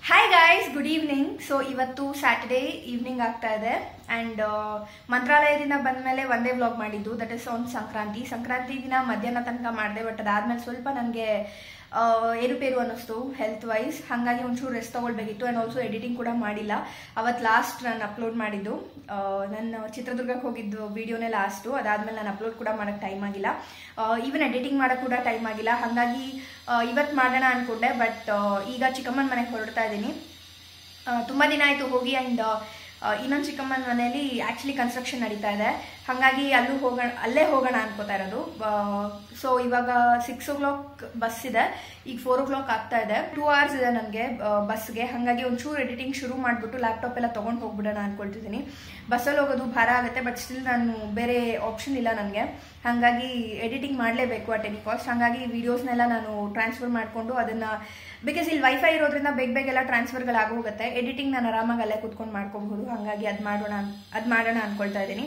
hi guys good evening so ಇವತ್ತು Saturday evening ಆಗ್ತಾ ಇದೆ ಆ್ಯಂಡ್ ಮಂತ್ರಾಲಯದಿಂದ ಬಂದಮೇಲೆ ಒಂದೇ ವ್ಲಾಗ್ ಮಾಡಿದ್ದು that is on Sankranti Sankranti ದಿನ ಮಧ್ಯಾಹ್ನ ತನಕ ಮಾಡಿದೆ ಬಟ್ ಅದಾದ್ಮೇಲೆ ಸ್ವಲ್ಪ ನನಗೆ ಏರುಪೇರು ಅನ್ನಿಸ್ತು ಹೆಲ್ತ್ ವೈಸ್ ಹಾಗಾಗಿ ಒಂಚೂರು ರೆಸ್ಟ್ ತೊಗೊಳ್ಬೇಕಿತ್ತು ಆ್ಯಂಡ್ ಆಲ್ಸೋ ಎಡಿಟಿಂಗ್ ಕೂಡ ಮಾಡಿಲ್ಲ ಅವತ್ತು ಲಾಸ್ಟ್ ನಾನು ಅಪ್ಲೋಡ್ ಮಾಡಿದ್ದು ಆ, ನನ್ನ ಚಿತ್ರದುರ್ಗಕ್ಕೆ ಹೋಗಿದ್ದು ವಿಡಿಯೋನೇ ಲಾಸ್ಟು ಅದಾದ್ಮೇಲೆ ನಾನು ಅಪ್ಲೋಡ್ ಕೂಡ ಮಾಡೋಕ್ಕೆ ಟೈಮ್ ಆಗಿಲ್ಲ ಈವನ್ ಎಡಿಟಿಂಗ್ ಮಾಡೋಕ್ಕೆ ಕೂಡ ಟೈಮ್ ಆಗಿಲ್ಲ ಹಾಗಾಗಿ ಇವತ್ತು ಮಾಡೋಣ ಅಂದ್ಕೊಂಡೆ ಬಟ್ ಈಗ ಚಿಕ್ಕಮ್ಮನ ಮನೆಗೆ ಹೊರಡ್ತಾ ಇದ್ದೀನಿ ತುಂಬ ದಿನ ಆಯಿತು ಹೋಗಿ ಆ್ಯಂಡ್ ಇನ್ನೊಂದು ಚಿಕ್ಕಮ್ಮನ ಮನೆಯಲ್ಲಿ ಆ್ಯಕ್ಚುಲಿ ಕನ್ಸ್ಟ್ರಕ್ಷನ್ ನಡೀತಾ ಇದೆ ಹಾಗಾಗಿ ಅಲ್ಲೂ ಹೋಗೋಣ ಅಲ್ಲೇ ಹೋಗೋಣ ಅನ್ಕೋತಾ ಇರೋದು ಸೊ ಇವಾಗ ಸಿಕ್ಸ್ ಓ ಕ್ಲಾಕ್ ಬಸ್ ಇದೆ ಈಗ ಫೋರ್ ಓ ಕ್ಲಾಕ್ ಆಗ್ತಾ ಇದೆ ಟೂ ಅವರ್ಸ್ ಇದೆ ನನಗೆ ಬಸ್ಗೆ ಹಾಗಾಗಿ ಒಂಚೂರು ಎಡಿಟಿಂಗ್ ಶುರು ಮಾಡಿಬಿಟ್ಟು ಲ್ಯಾಪ್ಟಾಪ್ ಎಲ್ಲ ತೊಗೊಂಡು ಹೋಗ್ಬಿಡೋಣ ಅನ್ಕೊಳ್ತಿದ್ದೀನಿ ಬಸ್ಸಲ್ಲಿ ಹೋಗೋದು ಭಾರ ಆಗುತ್ತೆ ಬಟ್ ಸ್ಟಿಲ್ ನಾನು ಬೇರೆ ಆಪ್ಷನ್ ಇಲ್ಲ ನನಗೆ ಹಾಗಾಗಿ ಎಡಿಟಿಂಗ್ ಮಾಡಲೇಬೇಕು ಅಟ್ ಎನಿ ಕಾಸ್ಟ್ ಹಾಗಾಗಿ ವೀಡಿಯೋಸ್ನೆಲ್ಲ ನಾನು ಟ್ರಾನ್ಸ್ಫರ್ ಮಾಡಿಕೊಂಡು ಅದನ್ನು ಬಿಕಾಸ್ ಇಲ್ಲಿ ವೈಫೈ ಇರೋದ್ರಿಂದ ಬೇಗ ಬೇಗೆಲ್ಲ ಟ್ರಾನ್ಸ್ಫರ್ಗಳು ಹೋಗುತ್ತೆ ಎಡಿಟಿಂಗ್ ನಾನು ಆರಾಮಾಗಿ ಅಲ್ಲೇ ಕುತ್ಕೊಂಡು ಮಾಡ್ಕೊಬಹುದು ಹಾಗಾಗಿ ಅದು ಮಾಡೋಣ ಅದು ಮಾಡೋಣ ಅನ್ಕೊಳ್ತಾ ಇದ್ದೀನಿ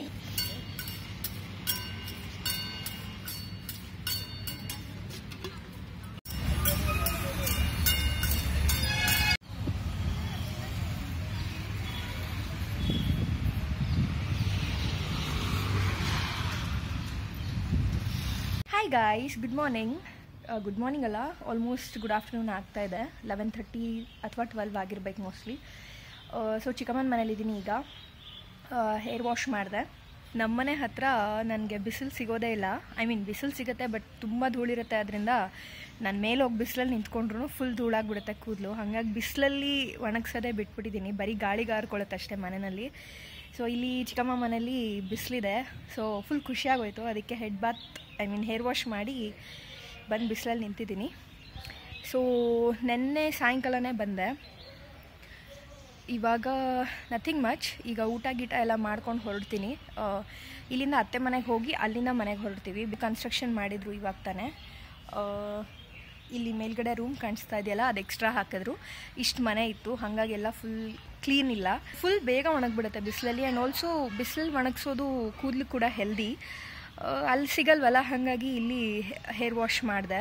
hi guys good morning good morning ಅಲ್ಲ ಆಲ್ಮೋಸ್ಟ್ ಗುಡ್ ಆಫ್ಟರ್ನೂನ್ ಆಗ್ತಾ ಇದೆ ಲೆವೆನ್ ಥರ್ಟಿ ಅಥವಾ ಟ್ವೆಲ್ವ್ ಆಗಿರ್ಬೇಕು ಮೋಸ್ಟ್ಲಿ ಸೊ ಚಿಕ್ಕಮ್ಮನ ಮನೇಲಿದ್ದೀನಿ ಈಗ ಹೇರ್ ವಾಶ್ ಮಾಡಿದೆ ನಮ್ಮನೆ ಹತ್ರ ನನಗೆ ಬಿಸಿಲು ಸಿಗೋದೇ ಇಲ್ಲ ಐ ಮೀನ್ ಬಿಸಿಲು ಸಿಗುತ್ತೆ ಬಟ್ ತುಂಬ ಧೂಳಿರುತ್ತೆ ಅದರಿಂದ ನಾನು ಮೇಲೆ ಹೋಗಿ ಬಿಸಿಲಲ್ಲಿ ನಿಂತ್ಕೊಂಡ್ರು ಫುಲ್ ಧೂಳಾಗ್ಬಿಡುತ್ತೆ ಕೂದಲು ಹಾಗಾಗಿ ಬಿಸಿಲಲ್ಲಿ ಒಣಗ್ಸೋದೇ ಬಿಟ್ಬಿಟ್ಟಿದ್ದೀನಿ ಬರೀ ಗಾಳಿಗಾರ್ಕೊಳ್ಳುತ್ತೆ ಅಷ್ಟೇ ಮನೆಯಲ್ಲಿ ಸೊ ಇಲ್ಲಿ ಚಿಕ್ಕಮ್ಮ ಮನೇಲಿ ಬಿಸಿಲಿದೆ ಸೊ ಫುಲ್ ಖುಷಿಯಾಗೋಯ್ತು ಅದಕ್ಕೆ head bath I mean hair wash ಮಾಡಿ ಬಂದು ಬಿಸಿಲಲ್ಲಿ ನಿಂತಿದ್ದೀನಿ ಸೊ ನೆನ್ನೆ ಸಾಯಂಕಾಲನೇ ಬಂದೆ ಇವಾಗ ನಥಿಂಗ್ ಮಚ್ ಈಗ ಊಟ ಗೀಟ ಎಲ್ಲ ಮಾಡ್ಕೊಂಡು ಹೊರಡ್ತೀನಿ ಆ, ಇಲ್ಲಿಂದ ಅತ್ತೆ ಮನೆಗೆ ಹೋಗಿ ಅಲ್ಲಿಂದ ಮನೆಗೆ ಹೊರಡ್ತೀವಿ ಕನ್ಸ್ಟ್ರಕ್ಷನ್ ಮಾಡಿದ್ರು ಇವಾಗ ತಾನೇ ಆ, ಇಲ್ಲಿ ಮೇಲ್ಗಡೆ ರೂಮ್ ಕಾಣಿಸ್ತಾ ಇದೆಯಲ್ಲ ಅದು ಎಕ್ಸ್ಟ್ರಾ ಹಾಕಿದ್ರು ಇಷ್ಟು ಮನೆ ಇತ್ತು ಹಾಗಾಗಿ ಎಲ್ಲ ಫುಲ್ ಕ್ಲೀನ್ ಇಲ್ಲ ಫುಲ್ ಬೇಗ ಒಣಗಿಬಿಡುತ್ತೆ ಬಿಸಿಲಲ್ಲಿ ಆ್ಯಂಡ್ ಆಲ್ಸೋ ಬಿಸಿಲಲ್ಲಿ ಒಣಗಿಸೋದು ಕೂದಲು ಕೂಡ ಹೆಲ್ದಿ ಅಲ್ಲಿ ಸಿಗಲ್ವಲ್ಲ ಹಾಗಾಗಿ ಇಲ್ಲಿ ಹೇರ್ ವಾಶ್ ಮಾಡಿದೆ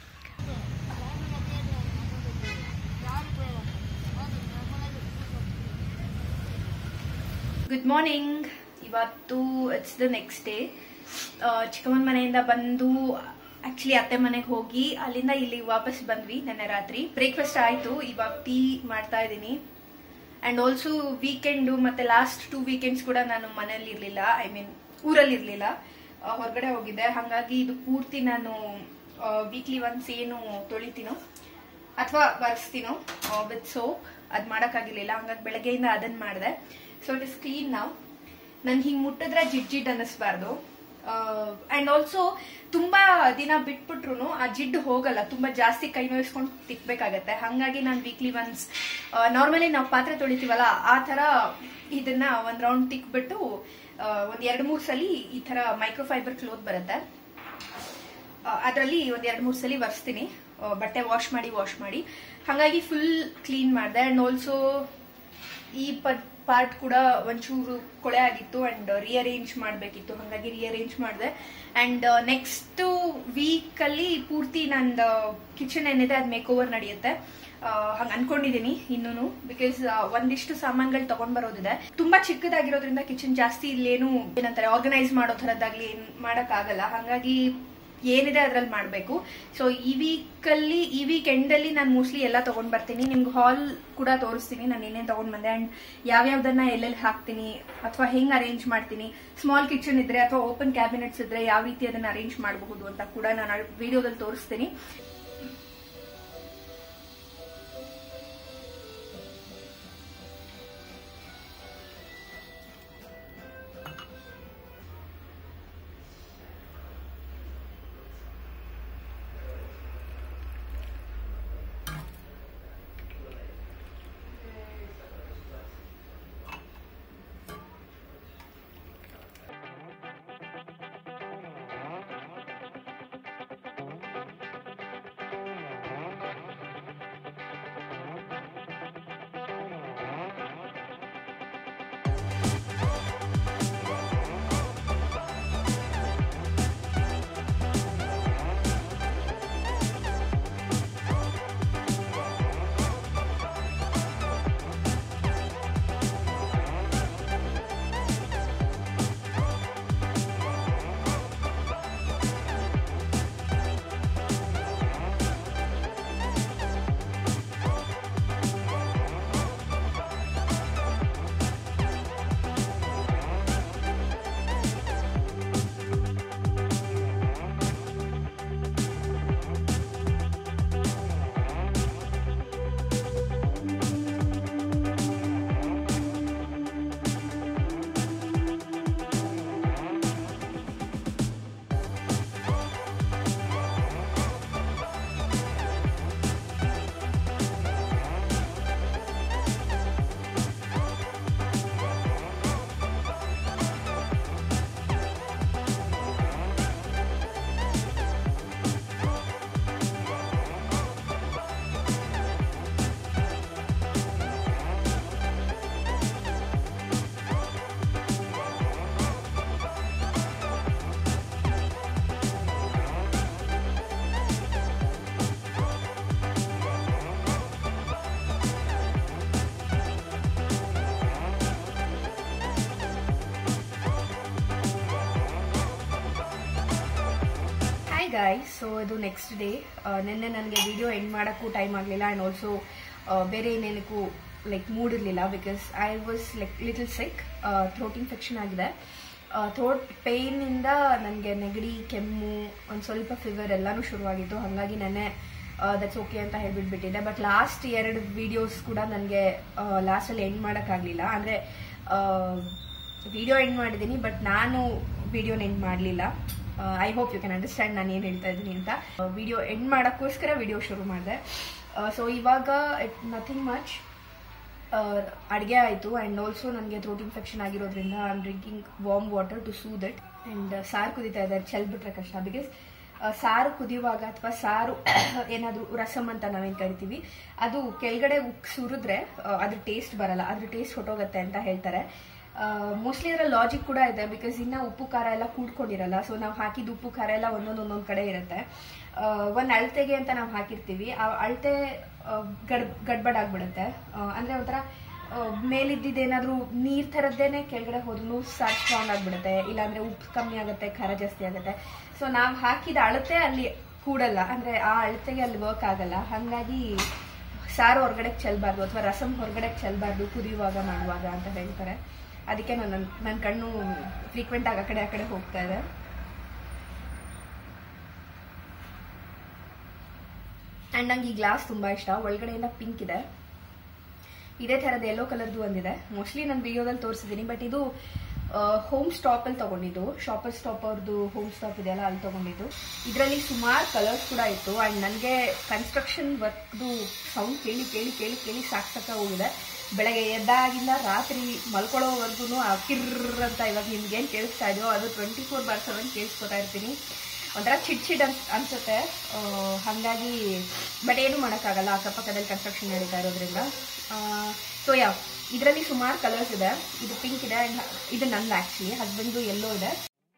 ಗುಡ್ ಮಾರ್ನಿಂಗ್ ಇವತ್ತು ಇಟ್ಸ್ ದ ನೆಕ್ಸ್ಟ್ ಡೇ ಚಿಕ್ಕಮ್ಮನ ಮನೆಯಿಂದ ಬಂದು ಆಕ್ಚುಲಿ ಅತ್ತೆ ಮನೆಗೆ ಹೋಗಿ ಅಲ್ಲಿಂದ ಇಲ್ಲಿ ವಾಪಸ್ ಬಂದ್ವಿ ನೆನ್ನೆ ರಾತ್ರಿ ಬ್ರೇಕ್ಫಾಸ್ಟ್ ಆಯ್ತು ಇವಾಗ ಟೀ ಮಾಡ್ತಾ ಇದ್ದೀನಿ ಅಂಡ್ ಆಲ್ಸೋ ವೀಕೆಂಡು ಮತ್ತೆ ಲಾಸ್ಟ್ ಟೂ ವೀಕೆಂಡ್ಸ್ ಕೂಡ ನಾನು ಮನೇಲಿ ಇರ್ಲಿಲ್ಲ ಐ ಮೀನ್ ಊರಲ್ಲಿ ಇರ್ಲಿಲ್ಲ ಆ, ಹೊರಗಡೆ ಹೋಗಿದ್ದೆ ಹಾಗಾಗಿ ಇದು ಪೂರ್ತಿ ನಾನು ವೀಕ್ಲಿ ಒನ್ಸ್ ಏನು ತೊಳಿತೀನೋ ಅಥವಾ ಬರ್ಸ್ತೀನೋ ವಿತ್ ಸೋಪ್ ಅದ್ ಮಾಡಕ್ಕಾಗಿರ್ಲಿಲ್ಲ ಹಂಗಾಗಿ ಬೆಳಗ್ಗೆಯಿಂದ ಅದನ್ನ ಮಾಡಿದೆ ಸೊ ಇಟ್ ಇಸ್ ಕ್ಲೀನ್ ನಾವು ನನ್ ಹಿಂಗ್ ಮುಟ್ಟಿದ್ರೆ ಜಿಡ್ ಜಿಡ್ ಅನ್ನಿಸ್ಬಾರ್ದು ಅಂಡ್ ಆಲ್ಸೋ ತುಂಬಾ ದಿನ ಬಿಟ್ಬಿಟ್ರು ಆ ಜಿಡ್ ಹೋಗಲ್ಲ ತುಂಬಾ ಜಾಸ್ತಿ ಕೈ ನೋಯಿಸ್ಕೊಂಡು ತಿಕ್ಬೇಕಾಗತ್ತೆ ಹಂಗಾಗಿ ನಾನು ವೀಕ್ಲಿ ಒನ್ಸ್ ನಾರ್ಮಲಿ ನಾವು ಪಾತ್ರೆ ತೊಳಿತೀವಲ್ಲ ಆ ತರ ಇದನ್ನ ಒಂದ್ ರೌಂಡ್ ತಿಕ್ಬಿಟ್ಟು ಆ, ಒಂದ್ ಎರಡ್ ಮೂರ್ ಸಲ ಈ ತರ ಮೈಕ್ರೋಫೈಬರ್ ಕ್ಲೋತ್ ಬರುತ್ತೆ ಅದರಲ್ಲಿ ಒಂದ್ ಎರಡ್ ಮೂರ್ ಸಲ ಒರೆಸ್ತೀನಿ ಆ, ಬಟ್ಟೆ ವಾಶ್ ಮಾಡಿ ವಾಶ್ ಮಾಡಿ ಹಾಗಾಗಿ ಫುಲ್ ಕ್ಲೀನ್ ಮಾಡಿದೆ ಅಂಡ್ ಆಲ್ಸೋ ಈ ಪಾರ್ಟ್ ಕೂಡ ಒಂಚೂರು ಕೊಳೆ ಆಗಿತ್ತು ಅಂಡ್ ರಿಅರೇಂಜ್ ಮಾಡಬೇಕಿತ್ತು ಹಾಗಾಗಿ ರಿಅರೇಂಜ್ ಮಾಡಿದೆ ಅಂಡ್ ನೆಕ್ಸ್ಟ್ ವೀಕ್ ಅಲ್ಲಿ ಪೂರ್ತಿ ನಂದು ಕಿಚನ್ ಏನಿದೆ ಅದು ಮೇಕ್ ಓವರ್ ನಡೆಯುತ್ತೆ ಹಂಗ ಅನ್ಕೊಂಡಿದೀನಿ ಇನ್ನೂನು ಬಿಕಾಸ್ ಒಂದಿಷ್ಟು ಸಾಮಾನ್ಗಳು ತಗೊಂಡ್ ಬರೋದಿದೆ ತುಂಬಾ ಚಿಕ್ಕದಾಗಿರೋದ್ರಿಂದ ಕಿಚನ್ ಜಾಸ್ತಿ ಇಲ್ಲೇನು ಏನಂತಾರೆ ಆರ್ಗನೈಸ್ ಮಾಡೋ ಥರದ್ದಾಗ್ಲಿ ಏನ್ ಮಾಡಕ್ ಆಗಲ್ಲ ಹಾಗಾಗಿ ಏನಿದೆ ಅದ್ರಲ್ಲಿ ಮಾಡಬೇಕು ಸೊ ಈ ವೀಕ್ ಅಲ್ಲಿ ಈ ವೀಕ್ ಎಂಡ್ ಅಲ್ಲಿ ನಾನು ಮೋಸ್ಟ್ಲಿ ಎಲ್ಲ ತಗೊಂಡ್ ಬರ್ತೀನಿ ನಿಮ್ಗೆ ಹಾಲ್ ಕೂಡ ತೋರಿಸ್ತೀನಿ ನಾನು ಏನೇನ್ ತಗೊಂಡ್ ಬಂದೆ ಅಂಡ್ ಯಾವ್ಯಾವ್ದನ್ನ ಎಲ್ಲೆಲ್ಲಿ ಹಾಕ್ತೀನಿ ಅಥವಾ ಹೆಂಗ್ ಅರೇಂಜ್ ಮಾಡ್ತೀನಿ ಸ್ಮಾಲ್ ಕಿಚನ್ ಇದ್ರೆ ಅಥವಾ ಓಪನ್ ಕ್ಯಾಬಿನೆಟ್ಸ್ ಇದ್ರೆ ಯಾವ ರೀತಿ ಅದನ್ನ ಅರೇಂಜ್ ಮಾಡಬಹುದು ಅಂತ ಕೂಡ ನಾನು ವಿಡಿಯೋದಲ್ಲಿ ತೋರಿಸ್ತೀನಿ ಗಾಯ್ ಸೊ ಇದು ನೆಕ್ಸ್ಟ್ ಡೇ ನಿನ್ನೆ ನನಗೆ ವಿಡಿಯೋ ಎಂಡ್ ಮಾಡೋಕ್ಕೂ ಟೈಮ್ ಆಗಲಿಲ್ಲ ಆ್ಯಂಡ್ ಆಲ್ಸೋ ಬೇರೆ ಏನೇನಕ್ಕೂ ಲೈಕ್ ಮೂಡ್ ಇರಲಿಲ್ಲ because I was like little sick throat infection ಆಗಿದೆ ಥ್ರೋಟ್ ಪೇಯ್ನಿಂದ ನನಗೆ ನೆಗಡಿ ಕೆಮ್ಮು ಒಂದು ಸ್ವಲ್ಪ ಫೀವರ್ ಎಲ್ಲನೂ ಶುರುವಾಗಿತ್ತು ಹಾಗಾಗಿ ನೆನ್ನೆ ದಟ್ಸ್ ಓಕೆ ಅಂತ ಹೇಳ್ಬಿಟ್ಬಿಟ್ಟಿದ್ದೆ ಬಟ್ ಲಾಸ್ಟ್ ಎರಡು ವಿಡಿಯೋಸ್ ಕೂಡ ನನಗೆ ಲಾಸ್ಟಲ್ಲಿ ಎಂಡ್ ಮಾಡೋಕ್ಕಾಗಲಿಲ್ಲ ಅಂದರೆ ವಿಡಿಯೋ ಎಂಡ್ ಮಾಡಿದ್ದೀನಿ ಬಟ್ ನಾನು ವಿಡಿಯೋನ ಎಂಡ್ ಮಾಡಲಿಲ್ಲ I hope you can understand ನಾನು ಏನು ಹೇಳ್ತಾ ಇದ್ದೀನಿ ಅಂತ ವಿಡಿಯೋ ಎಂಡ್ ಮಾಡೋಕ್ಕೋಸ್ಕರ ವಿಡಿಯೋ ಶುರು ಮಾಡಿದೆ ಸೊ ಇವಾಗ ಇಟ್ ನಥಿಂಗ್ ಮಚ್ ಅಡುಗೆ ಆಯಿತು ಆ್ಯಂಡ್ ಆಲ್ಸೋ ನನಗೆ ಥ್ರೋಟ್ ಇನ್ಫೆಕ್ಷನ್ ಆಗಿರೋದ್ರಿಂದ I am drinking warm water to soothe it and ಸಾರು ಕುದೀತಾ ಇದೆ ಚೆಲ್ ಬಿಟ್ರೆ ಕಷ್ಟ ಬಿಕಾಸ್ ಸಾರು ಕುದಿಯುವಾಗ ಅಥವಾ ಸಾರು ಏನಾದರೂ ರಸಮ್ ಅಂತ ನಾವೇನು ಕರಿತೀವಿ ಅದು ಕೆಳಗಡೆ ಉಕ್ ಸುರಿದ್ರೆ ಅದ್ರ ಟೇಸ್ಟ್ ಬರಲ್ಲ ಅದ್ರ ಟೇಸ್ಟ್ ಹೊಟ್ಟೋಗುತ್ತೆ ಅಂತ ಹೇಳ್ತಾರೆ ಮೋಸ್ಟ್ಲಿ ಅದರ ಲಾಜಿಕ್ ಕೂಡ ಇದೆ ಬಿಕಾಸ್ ಇನ್ನ ಉಪ್ಪು ಖಾರ ಎಲ್ಲ ಕೂಡ್ಕೊಂಡಿರಲ್ಲ ಸೊ ನಾವು ಹಾಕಿದ ಉಪ್ಪು ಖಾರ ಎಲ್ಲ ಒಂದೊಂದು ಒಂದೊಂದು ಕಡೆ ಇರುತ್ತೆ ಒಂದು ಅಳತೆಗೆ ಅಂತ ನಾವು ಹಾಕಿರ್ತೀವಿ ಆ ಅಳತೆ ಗಡ್ ಗಡ್ಬಡ್ ಆಗ್ಬಿಡುತ್ತೆ ಅಂದ್ರೆ ಒಂಥರ ಮೇಲಿದ್ದೇನಾದ್ರೂ ನೀರ್ ಥರದ್ದೇನೆ ಕೆಳಗಡೆ ಹೋದ್ರೂ ಸಾರು ಸ್ಟ್ರಾಂಗ್ ಆಗ್ಬಿಡುತ್ತೆ ಇಲ್ಲಾಂದ್ರೆ ಉಪ್ಪು ಕಮ್ಮಿ ಆಗುತ್ತೆ ಖಾರ ಜಾಸ್ತಿ ಆಗುತ್ತೆ ಸೊ ನಾವು ಹಾಕಿದ ಅಳತೆ ಅಲ್ಲಿ ಕೂಡಲ್ಲ ಅಂದ್ರೆ ಆ ಅಳತೆಗೆ ಅಲ್ಲಿ ವರ್ಕ್ ಆಗಲ್ಲ ಹಾಗಾಗಿ ಸಾರು ಹೊರಗಡೆ ಚೆಲ್ಬಾರ್ದು ಅಥವಾ ರಸಂ ಹೊರಗಡೆ ಚೆಲ್ಬಾರ್ದು ಕುದಿಯುವಾಗ ಮಾಡುವಾಗ ಅಂತ ಹೇಳ್ತಾರೆ ಅದಕ್ಕೆ ನಾನು ನನ್ನ ಕಣ್ಣು ಫ್ರೀಕ್ವೆಂಟ್ ಆಗಿ ಆ ಕಡೆ ಆ ಕಡೆ ಹೋಗ್ತಾ ಇದೆ ಅಂಡ್ ನಂಗೆ ಈ ಗ್ಲಾಸ್ ತುಂಬಾ ಇಷ್ಟ ಒಳಗಡೆಯಿಂದ ಪಿಂಕ್ ಇದೆ ಇದೇ ಥರದ ಯೆಲ್ಲೋ ಕಲರ್ದು ಒಂದಿದೆ ಮೋಸ್ಟ್ಲಿ ನಾನು ವಿಡಿಯೋದಲ್ಲಿ ತೋರಿಸಿದ್ದೀನಿ ಬಟ್ ಇದು ಹೋಮ್ ಸ್ಟಾಪ್ ಅಲ್ಲಿ ತಗೊಂಡಿದ್ದು ಶಾಪರ್ ಸ್ಟಾಪ್ ಅವ್ರದ್ದು ಹೋಮ್ ಸ್ಟಾಪ್ ಇದೆಯಲ್ಲ ಅಲ್ಲಿ ತಗೊಂಡಿದ್ದು ಇದರಲ್ಲಿ ಸುಮಾರು ಕಲರ್ಸ್ ಕೂಡ ಇತ್ತು ಅಂಡ್ ನನಗೆ ಕನ್ಸ್ಟ್ರಕ್ಷನ್ ವರ್ಕ್ದು ಸೌಂಡ್ ಕೇಳಿ ಕೇಳಿ ಕೇಳಿ ಕೇಳಿ ಸಾಕ್ಸಕ್ಕ ಹೋಗಿದೆ ಬೆಳಗ್ಗೆ ಎದ್ದಾಗಿಂದ ರಾತ್ರಿ ಮಲ್ಕೊಳ್ಳೋವರೆಗೂ ಆ ಕಿರ್ರ್ ಅಂತ ಇವಾಗ ನಿಮ್ಗೆ ಏನು ಕೇಳಿಸ್ತಾ ಇದೆಯೋ ಅದು ಟ್ವೆಂಟಿ ಫೋರ್ ಬಾರ್ ಸೆವೆನ್ ಕೇಳಿಸ್ಕೊತಾ ಇರ್ತೀನಿ ಒಂಥರ ಚಿಡ್ ಚಿಡ್ ಅನ್ಸ್ ಅನ್ಸುತ್ತೆ ಹಾಗಾಗಿ ಬಟ್ ಏನು ಮಾಡೋಕ್ಕಾಗಲ್ಲ ಅಕ್ಕಪಕ್ಕದಲ್ಲಿ ಕನ್ಸ್ಟ್ರಕ್ಷನ್ ನಡೀತಾ ಇರೋದ್ರಿಂದ ಸೊ ಯಾವ ಇದರಲ್ಲಿ ಸುಮಾರು ಕಲರ್ಸ್ ಇದೆ ಇದು ಪಿಂಕ್ ಇದೆ ಅಂಡ್ ಇದು ನಂದು ಆ್ಯಕ್ಚುಲಿ ಹಸ್ಬೆಂಡ್ದು ಎಲ್ಲೋ ಇದೆ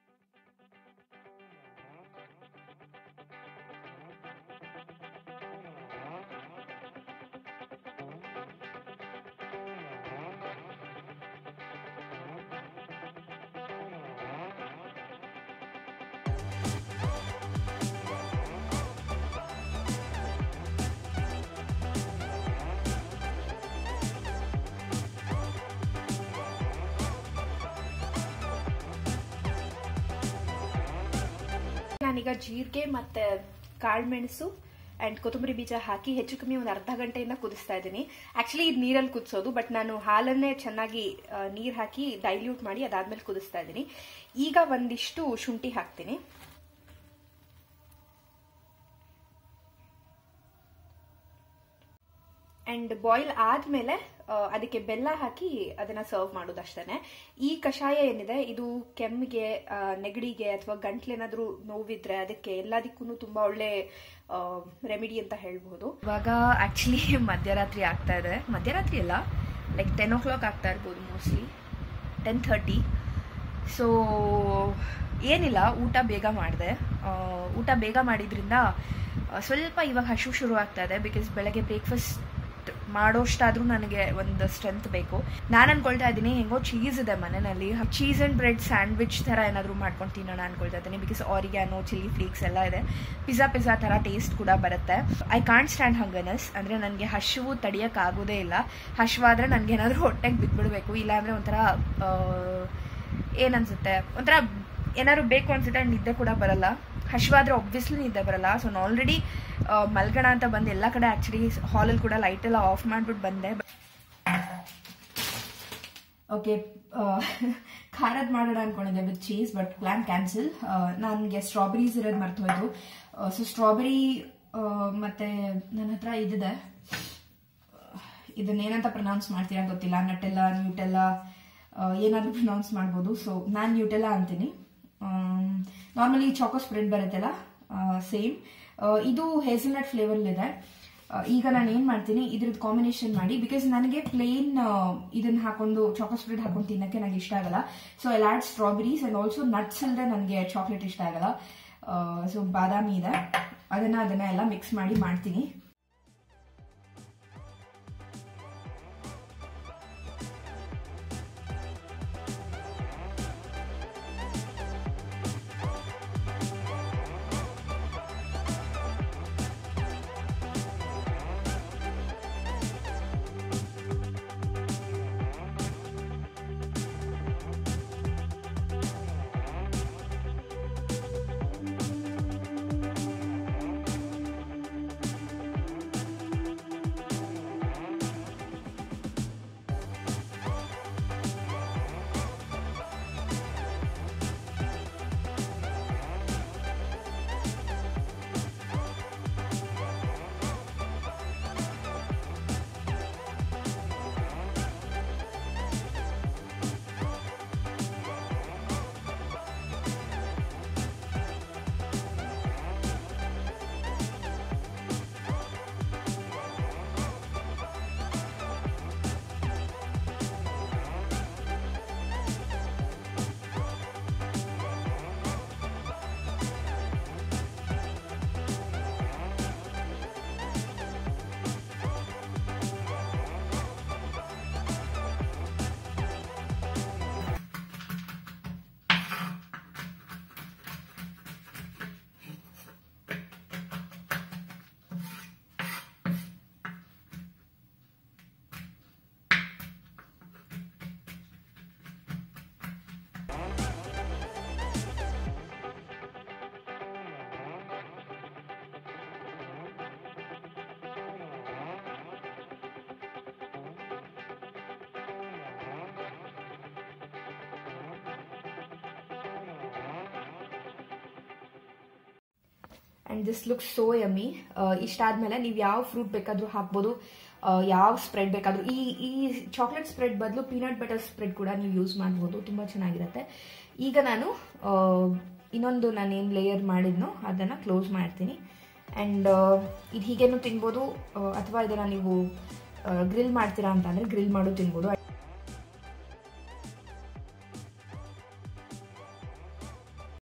ನಾನೀಗ ಜೀರಿಗೆ ಮತ್ತೆ ಕಾಳುಮೆಣಸು ಅಂಡ್ ಕೊತ್ತಂಬರಿ ಬೀಜ ಹಾಕಿ ಹೆಚ್ಚು ಕಮ್ಮಿ ಒಂದು ಅರ್ಧ ಗಂಟೆಯಿಂದ ಕುದಿಸ್ತಾ ಇದ್ದೀನಿ ಆಕ್ಚುಲಿ ಇದು ನೀರಲ್ಲಿ ಕುದಿಸೋದು ಬಟ್ ನಾನು ಹಾಲನ್ನೇ ಚೆನ್ನಾಗಿ ನೀರು ಹಾಕಿ ಡೈಲ್ಯೂಟ್ ಮಾಡಿ ಅದಾದ್ಮೇಲೆ ಕುದಿಸ್ತಾ ಇದ್ದೀನಿ ಈಗ ಒಂದಿಷ್ಟು ಶುಂಠಿ ಹಾಕ್ತೀನಿ ಅಂಡ್ ಬಾಯ್ಲ್ ಆದ್ಮೇಲೆ ಅದಕ್ಕೆ ಬೆಲ್ಲ ಹಾಕಿ ಅದನ್ನ ಸರ್ವ್ ಮಾಡೋದು ಅಷ್ಟೇ ಈ ಕಷಾಯ ಏನಿದೆ ಇದು ಕೆಮ್ಮಿಗೆ ನೆಗಡಿಗೆ ಅಥವಾ ಗಂಟ್ಲೇನಾದ್ರೂ ನೋವಿದ್ರೆ ಅದಕ್ಕೆ ಎಲ್ಲದಕ್ಕೂ ತುಂಬಾ ಒಳ್ಳೆ ರೆಮಿಡಿ ಅಂತ ಹೇಳ್ಬೋದು ಇವಾಗ ಆಕ್ಚುಲಿ ಮಧ್ಯರಾತ್ರಿ ಆಗ್ತಾ ಇದೆ ಮಧ್ಯರಾತ್ರಿ ಅಲ್ಲ ಲೈಕ್ ಟೆನ್ ಓ ಕ್ಲಾಕ್ ಆಗ್ತಾ ಇರ್ಬೋದು ಮೋಸ್ಟ್ಲಿ ಟೆನ್ ಥರ್ಟಿ ಸೊ ಏನಿಲ್ಲ ಊಟ ಬೇಗ ಮಾಡಿದೆ ಊಟ ಬೇಗ ಮಾಡಿದ್ರಿಂದ ಸ್ವಲ್ಪ ಇವಾಗ ಹಶು ಶುರು ಆಗ್ತಾ ಇದೆ ಬಿಕಾಸ್ ಬೆಳಗ್ಗೆ ಬ್ರೇಕ್ಫಾಸ್ಟ್ ಮಾಡೋಷ್ಟಾದ್ರೂ ನನಗೆ ಒಂದು ಸ್ಟ್ರೆಂತ್ ಬೇಕು ನಾನು ಅನ್ಕೊಳ್ತಾ ಇದ್ದೀನಿ ಹೆಂಗೋ ಚೀಸ್ ಇದೆ ಮನೆಯಲ್ಲಿ ಚೀಸ್ ಅಂಡ್ ಬ್ರೆಡ್ ಸ್ಯಾಂಡ್ವಿಚ್ ಥರ ಏನಾದರೂ ಮಾಡ್ಕೊಂಡು ತಿನ್ನೋಣ ಅನ್ಕೊಳ್ತಾ ಇದ್ದೀನಿ ಬಿಕಾಸ್ ಆರಿಗ್ಯಾನೋ ಚಿಲ್ಲಿ ಫ್ಲೇಕ್ಸ್ ಎಲ್ಲ ಇದೆ ಪಿಜ್ಜಾ ಪಿಜ್ಜಾ ಥರ ಟೇಸ್ಟ್ ಕೂಡ ಬರುತ್ತೆ ಐ ಕಾಂಟ್ ಸ್ಟ್ಯಾಂಡ್ ಹಂಗನಸ್ ಅಂದರೆ ನನಗೆ ಹಶುವು ತಡಿಯೋಕ್ಕಾಗೋದೇ ಇಲ್ಲ ಹಶುವಾದರೆ ನನಗೆ ಏನಾದರೂ ಹೊಟ್ಟೆಗೆ ಬಿದ್ದುಬಿಡ್ಬೇಕು ಇಲ್ಲಾಂದರೆ ಒಂಥರ ಏನನ್ಸುತ್ತೆ ಒಂಥರ ಏನಾದ್ರು ಬೇಕು ಅನ್ಸುತ್ತೆ ನಿದ್ದೆ ಕೂಡ ಬರಲ್ಲ ಹಶ್ವಾದ್ರೆ ಒಬ್ವಿಯಸ್ಲಿ ನಿದ್ದೆ ಬರಲ್ಲ ಸೊ ನಾನು ಆಲ್ರೆಡಿ ಮಲ್ಗಣ ಅಂತ ಬಂದು ಎಲ್ಲ ಕಡೆ ಆ್ಯಕ್ಚುಲಿ ಹಾಲಲ್ಲಿ ಕೂಡ ಲೈಟ್ ಎಲ್ಲ ಆಫ್ ಮಾಡಿಬಿಟ್ಟು ಬಂದೆ ಓಕೆ ಖಾರದ್ ಮಾಡೋಣ ಅನ್ಕೊಂಡಿದ್ದೆ with cheese but plan cancel ನನಗೆ ಸ್ಟ್ರಾಬೆರೀಸ್ ಇರೋದು ಮರ್ತು ಹೋಯ್ತು ಸೊ ಸ್ಟ್ರಾಬೆರಿ ಮತ್ತೆ ನನ್ನ ಹತ್ರ ಇದಿದೆ ಇದನ್ನೇನಂತ ಪ್ರೊನೌನ್ಸ್ ಮಾಡ್ತೀರಾ ಗೊತ್ತಿಲ್ಲ ನಟೆಲ್ಲ ನ್ಯೂಟೆಲ್ಲ ಏನಾದರೂ ಪ್ರೊನೌನ್ಸ್ ಮಾಡ್ಬೋದು ಸೊ ನಾನು ನ್ಯೂಟೆಲ್ಲ ಅಂತೀನಿ ನಾರ್ಮಲಿ ಚಾಕೋ ಸ್ಪ್ರೆಡ್ ಬರುತ್ತಲ್ಲ ಸೇಮ್ ಇದು ಹೇಸಲ್ನಟ್ ಫ್ಲೇವರ್ಲಿದೆ ಈಗ ನಾನು ಏನು ಮಾಡ್ತೀನಿ ಇದ್ರದ್ದು ಕಾಂಬಿನೇಷನ್ ಮಾಡಿ ಬಿಕಾಸ್ ನನಗೆ ಪ್ಲೇನ್ ಇದನ್ನ ಹಾಕೊಂಡು ಚಾಕೋ ಸ್ಪ್ರೆಡ್ ಹಾಕೊಂಡು ತಿನ್ನಕ್ಕೆ ನನಗೆ ಇಷ್ಟ ಆಗಲ್ಲ so I add strawberries and also nuts ಇಲ್ಲದೆ ನನಗೆ ಚಾಕ್ಲೇಟ್ ಇಷ್ಟ ಆಗಲ್ಲ ಸೊ ಬಾದಾಮಿ ಇದೆ ಅದನ್ನ ಅದನ್ನ ಎಲ್ಲ ಮಿಕ್ಸ್ ಮಾಡಿ ಮಾಡ್ತೀನಿ and this look so yummy ಇಷ್ಟಾದ್ಮೇಲೆ ನೀವು ಯಾವ ಫ್ರೂಟ್ ಬೇಕಾದರೂ ಹಾಕ್ಬೋದು ಆ, ಯಾವ ಸ್ಪ್ರೆಡ್ ಬೇಕಾದರೂ ಈ ಈ ಚಾಕ್ಲೇಟ್ ಸ್ಪ್ರೆಡ್ ಬದಲು ಪೀನಟ್ ಬಟರ್ ಸ್ಪ್ರೆಡ್ ಕೂಡ ನೀವು ಯೂಸ್ ಮಾಡ್ಬೋದು ತುಂಬ ಚೆನ್ನಾಗಿರುತ್ತೆ ಈಗ ನಾನು ಆ, ಇನ್ನೊಂದು ನಾನು ಏನು ಲೇಯರ್ ಮಾಡಿದ್ನೋ ಅದನ್ನು ಕ್ಲೋಸ್ ಮಾಡ್ತೀನಿ ಆ್ಯಂಡ್ ಇದು ಹೀಗೇನು ತಿನ್ಬೋದು ಆ, ಅಥವಾ ಇದನ್ನು ನೀವು ಗ್ರಿಲ್ ಮಾಡ್ತೀರಾ ಅಂತಂದರೆ ಗ್ರಿಲ್ ಮಾಡು ತಿನ್ಬೋದು